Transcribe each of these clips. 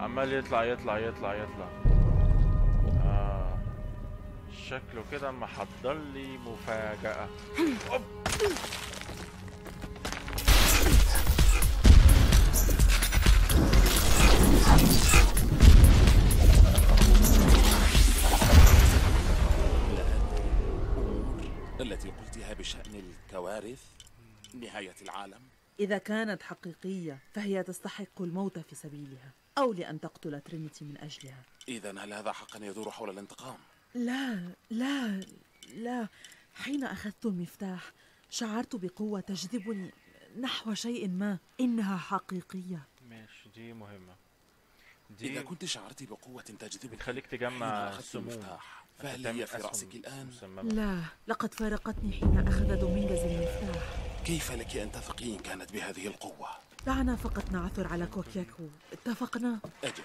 عمال يطلع يطلع يطلع يطلع آه شكله كده محضر لي مفاجأة أوب. التي قلتها بشأن الكوارث نهاية العالم إذا كانت حقيقية فهي تستحق الموت في سبيلها أو لأن تقتل ترينيتي من أجلها إذا هل هذا حقا يدور حول الانتقام؟ لا لا لا حين أخذت المفتاح شعرت بقوة تجذبني نحو شيء ما إنها حقيقية ماشي دي مهمة إذا دي كنت شعرت بقوة تجذبك بتخليك حين تجمع أخذت السموم المفتاح أنت فهل بتعمل هي في أسهم رأسك الآن؟ مسممة. لا لقد فارقتني حين أخذ دومينغز المفتاح كيف لك أن تثقي إن كانت بهذه القوة؟ دعنا فقط نعثر على كوكياكو اتفقنا أجل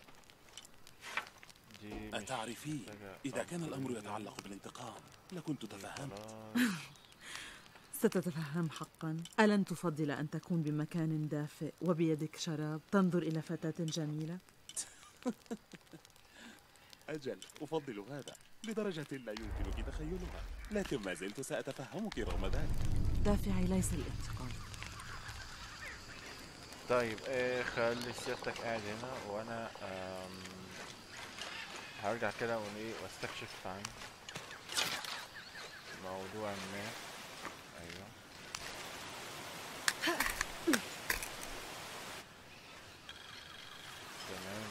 دي مش أتعرفين محتاجة إذا كان أفضل الأمر من يتعلق بالانتقام لكنت تفهمت خلاص. ستتفهم حقا ألن تفضل أن تكون بمكان دافئ وبيدك شراب تنظر إلى فتاة جميلة أجل أفضل هذا لدرجة لا يمكنك تخيلها لكن ما زلت سأتفهمك رغم ذلك دافعي ليس الانتقام طيب ايه خلي سيادتك قاعد هنا وانا آم، هرجع كده وايه واستكشف عن موضوع ما ايوه تمام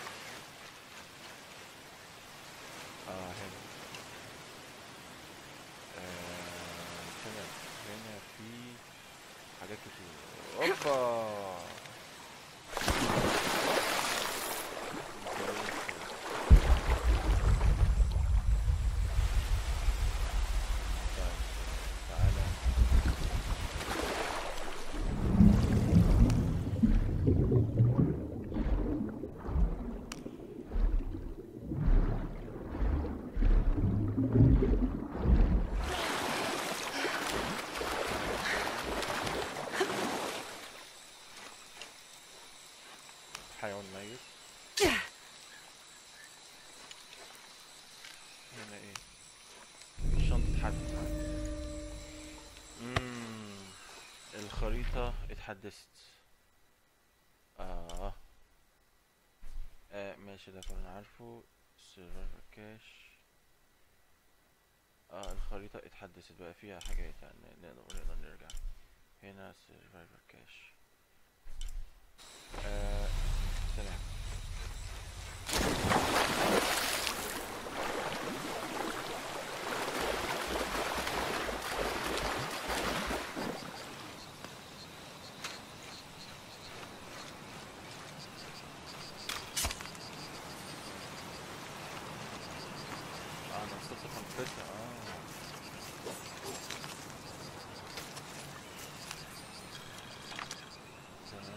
اه هنا آه هنا هنا في حاجات كتير اوبا زي الفل. طيب تعالى حيوان ميت هنا ايه شنطة حد مم. الخريطة اتحدثت آه. اه ماشي ده كنا عارفه سيرفر كاش اه الخريطة اتحدثت بقى فيها حاجات يعني نقدر نقدر نرجع هنا سيرفر كاش آه سلام اه انا وصلت الخنفسة اه تمام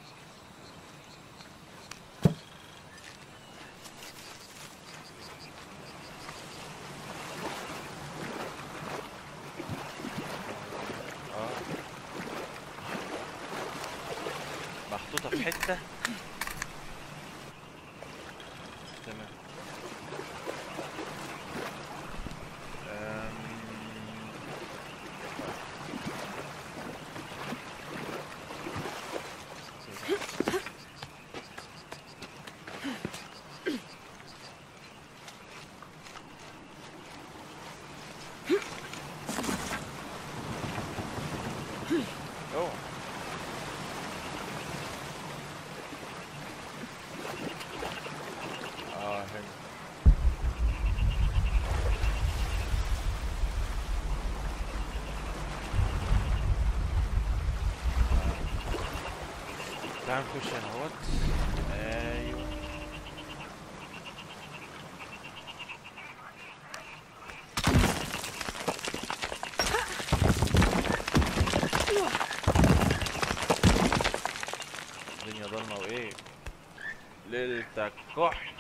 اه محطوطة في حتة تمام أم... اوه اه هنا تعال نخش هنا اهوت ايوه الدنيا ضلمة وايه ليلتك كحل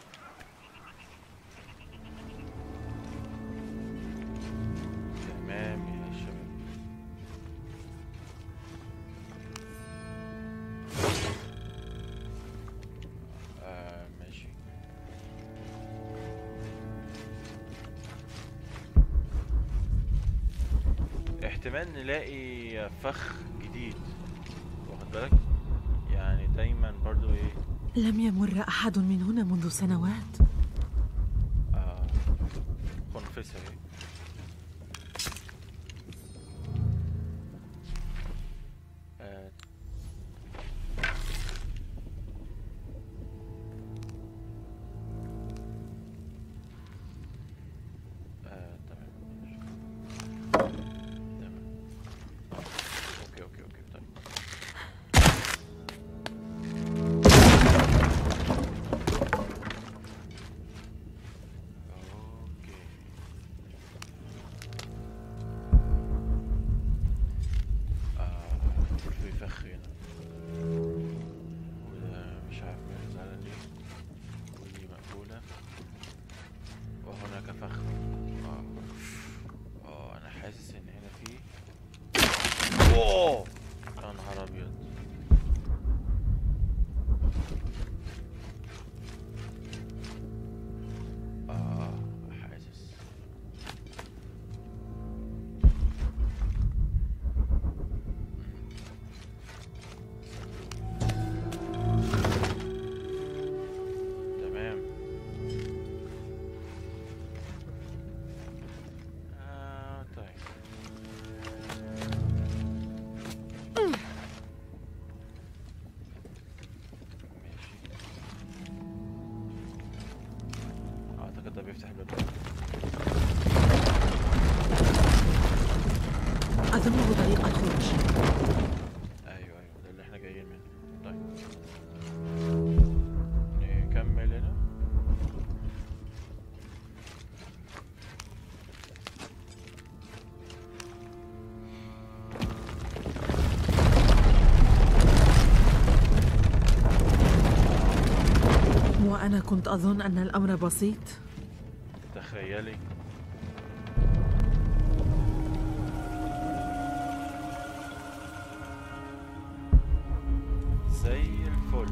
تمام يا شباب احتمال نلاقي فخ جديد واخد بالك يعني دايما برضو ايه لم يمر أحد من هنا منذ سنوات آه خنفسة اهي آه. آه، تمام ماشي. تمام. اوكي اوكي اوكي طيب اوكي آه في فخ هنا وده مش عارف مش زعلان ليه ودي مقفولة وهناك فخ اه اه انا حاسس ان هنا في اوه يا نهار ابيض اه حاسس تمام آه طيب ماشي اعتقد ده بيفتح الباب ده. أظنه طريق الخروج ايوه ايوه ده اللي احنا جايين منه طيب نكمل هنا وأنا كنت أظن أن الأمر بسيط تخيلي زي الفل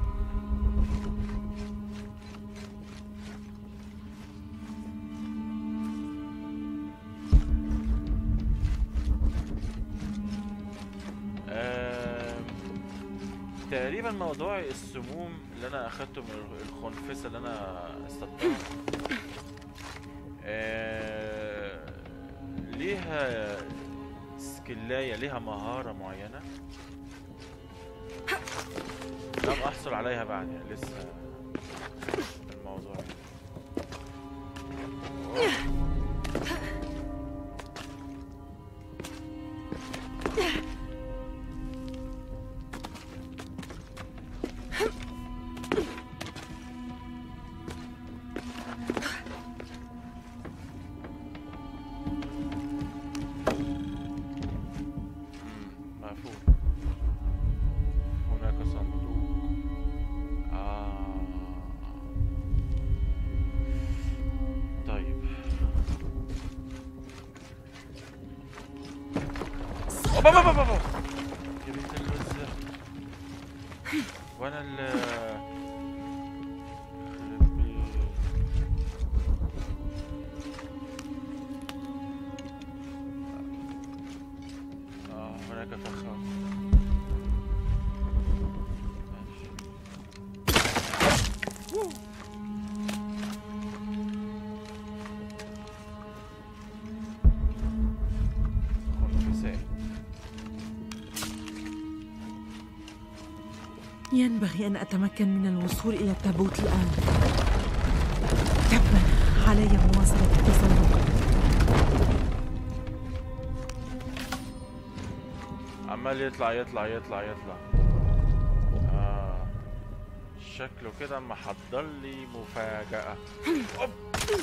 آم، تقريبا موضوع السموم اللي انا اخدته من الخنفسه اللي انا اصطدتها آه، ليها سكلاية ليها مهارة معينة لم أحصل عليها بعد يعني لسه في الموضوع مم، مقفول هناك صندوق آه. طيب أوبا أوبا أوبا أوبا. يا بنت الوزة وانا ال يخرب بيت. اه هناك فخار ماشي خنفساء ينبغي أن أتمكن من الوصول إلى التابوت الآن تبا علي مواصلة التسلق عمال يطلع يطلع يطلع يطلع آه. شكله كده محضر لي مفاجأة أوب.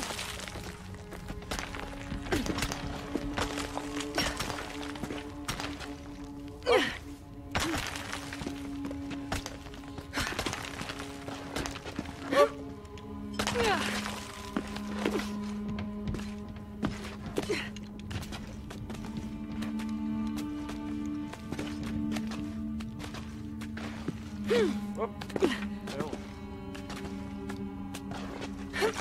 أوب. أيوه.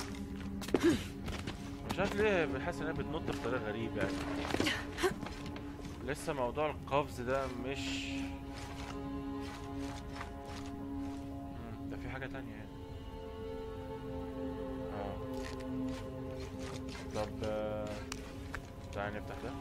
مش عارف ليه بحس انها بتنط بطريقه غريبه يعني لسه موضوع القفز ده مش مم، ده في حاجة تانية يعني اه طب آه، تعالى نفتح ده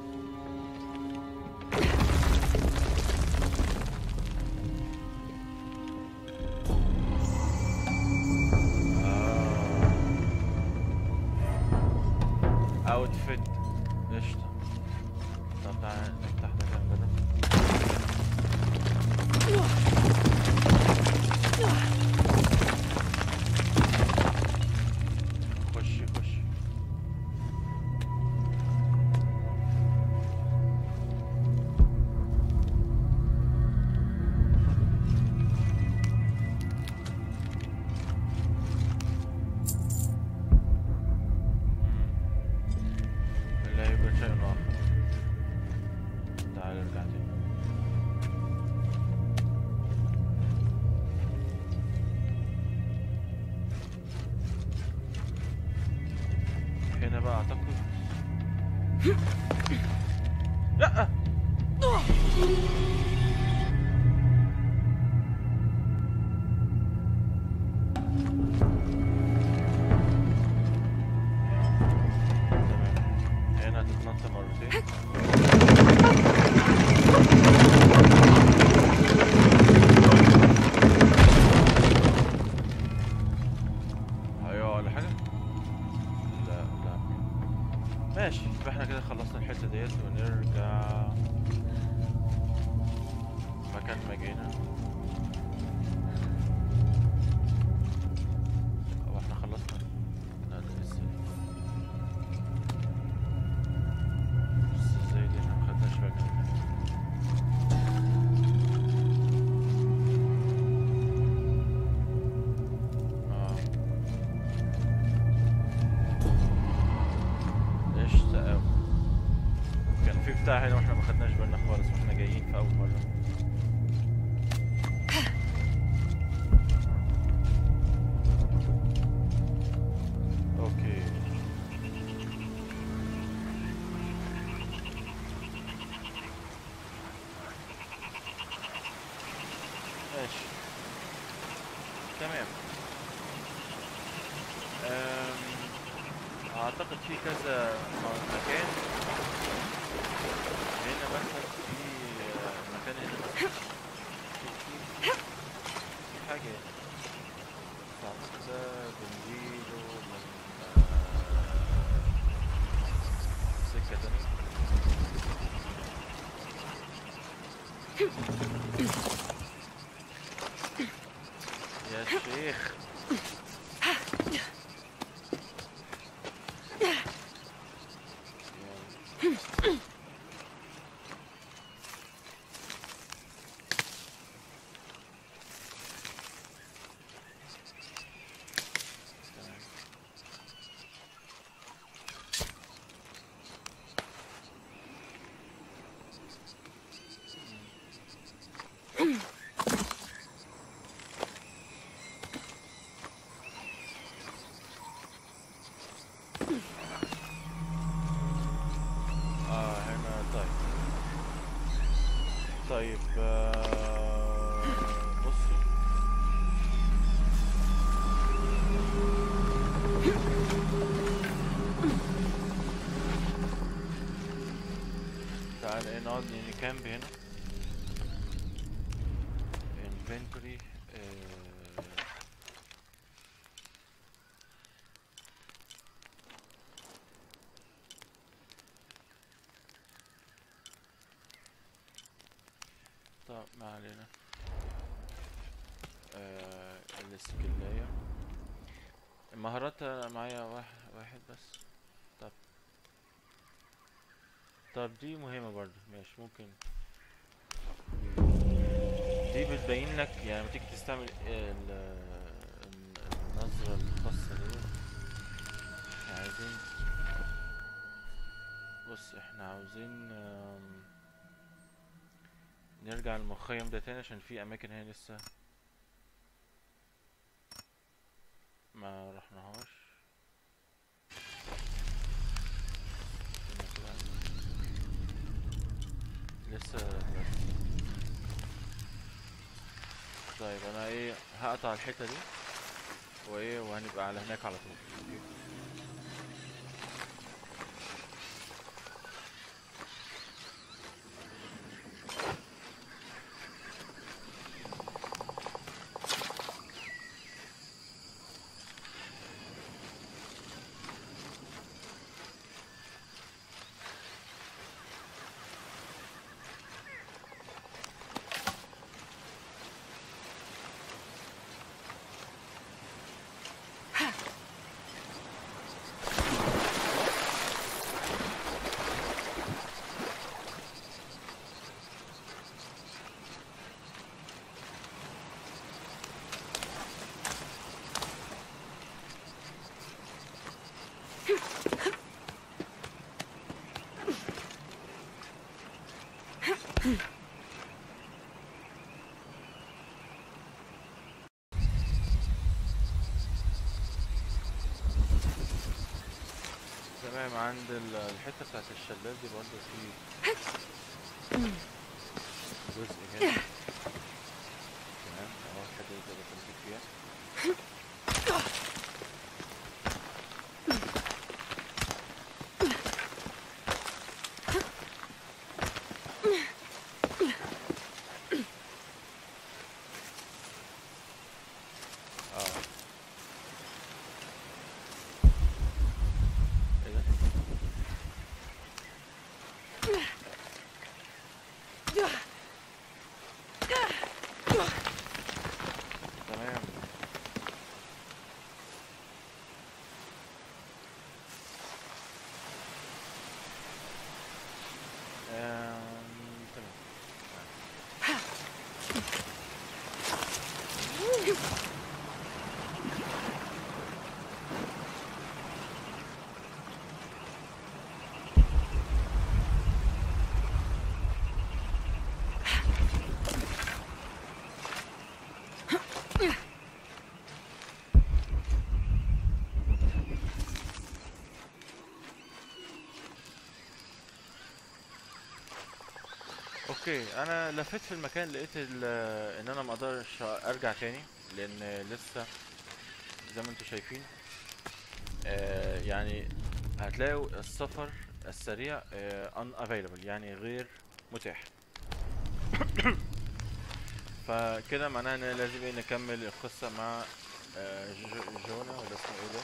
اوتفيت قشطة طب تعالى نفتح ده جنب ده خش خش لا يوجد شيء آخر تعال ارجع تاني هنا بقى اعتقد لا تمام هنا تتنطط مرتين ايوه ولا حاجة؟ لا لا ماشي يبقى احنا كده خلصنا الحتة ديت ونرجع مكان ما جينا او احنا خلصنا لا ده لسه بس ازاي دي احنا مخدناش بالنا منها. اه قشطة أوي كان في بتاع هنا واحنا ما خدناش بالنا خالص واحنا جايين في أول مرة أوكي ماشي تمام أم... اعتقد في كذا م- مكان هنا مثلا في آه، مكان هنا مثلا في في في حاجة هنا فاعتقد ده بنجيله من آه، سكة تانية يا شيخ تمام. اه هنا طيب طيب آه، بصوا تعال ايه نقعد نكامب هنا inventory آه، طب ما علينا آه السكلاية المهارات أنا معايا واحد, واحد بس طب طب دي مهمة برضو ماشي ممكن دي بتبين لك يعني لما تيجي تستعمل ال- ال- النظرة الخاصة دي احنا عايزين بص احنا عاوزين آم، نرجع للمخيم ده تاني عشان في اماكن هنا لسه ما رحناهاش استنى كده عندي- فانا ايه هقطع الحته دي وايه وهنبقى على هناك على طول أوكي. تمام عند ال- الحته بتاعت الشلال دي برضه في جزء هنا تمام اهو الحته دي تقدر تمسك فيها اه ايه ده تمام آم، تمام اوكي انا لفيت في المكان لقيت ال- ان انا ما اقدرش ارجع تاني لان لسه زي ما انتم شايفين آه يعني هتلاقوا السفر السريع آه unavailable يعني غير متاح فكده معناها ان لازم إيه نكمل القصة مع آه جو- جونا ولا اسمه ايه ده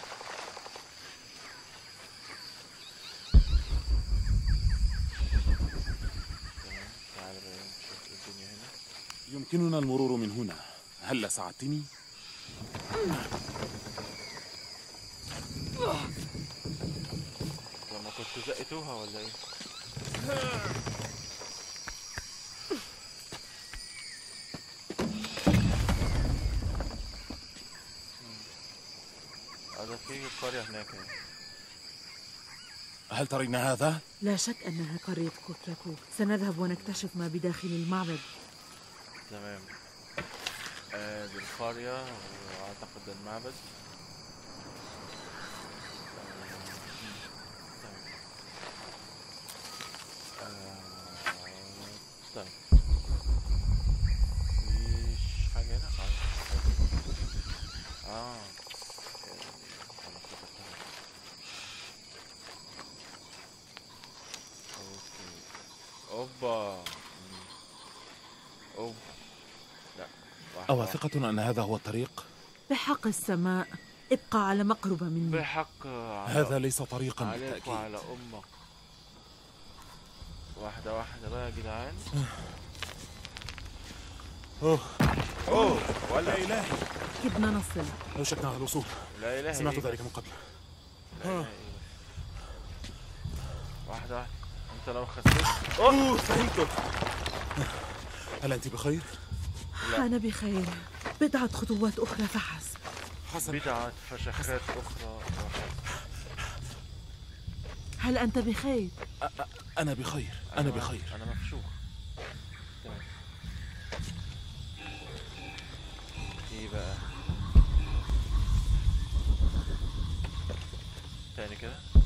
تمام تعال بقى نشوف الدنيا هنا يمكننا المرور من هنا هل ساعدتني؟ لما كنت زقتوها ولا ايه؟ اه ده في قرية هناك يعني. هل ترين هذا؟ لا شك أنها قرية كوكياكو سنذهب ونكتشف ما بداخل المعبد تمام آه دي القرية واعتقد ده المعبد آه، آه، طيب مفيش حاجة هنا؟ اه اه أنا افتكرتها. اوكي اوبا مم. اوبا لا واحدة واحدة. أواثقة أن هذا هو الطريق؟ بحق السماء ابقى على مقربة مني بحق على هذا ليس طريقا عليك بالتأكيد وعلى امك واحدة واحدة بقى يا جدعان أوه اوه ولا لا إله كدنا نصل أوشكنا على الوصول لا اله سمعت إلا ذلك من قبل لا إله إلا واحدة واحدة انت لو خسيت أوه فهمت هل أنت بخير؟ لا. أنا بخير بضعة خطوات أخرى فحسب حسن بدعة فشخات أخرى وحسب. هل أنت بخير؟ أ- أ- أنا بخير أنا بخير أنا مفشوخ تمام إيه بقى تاني كده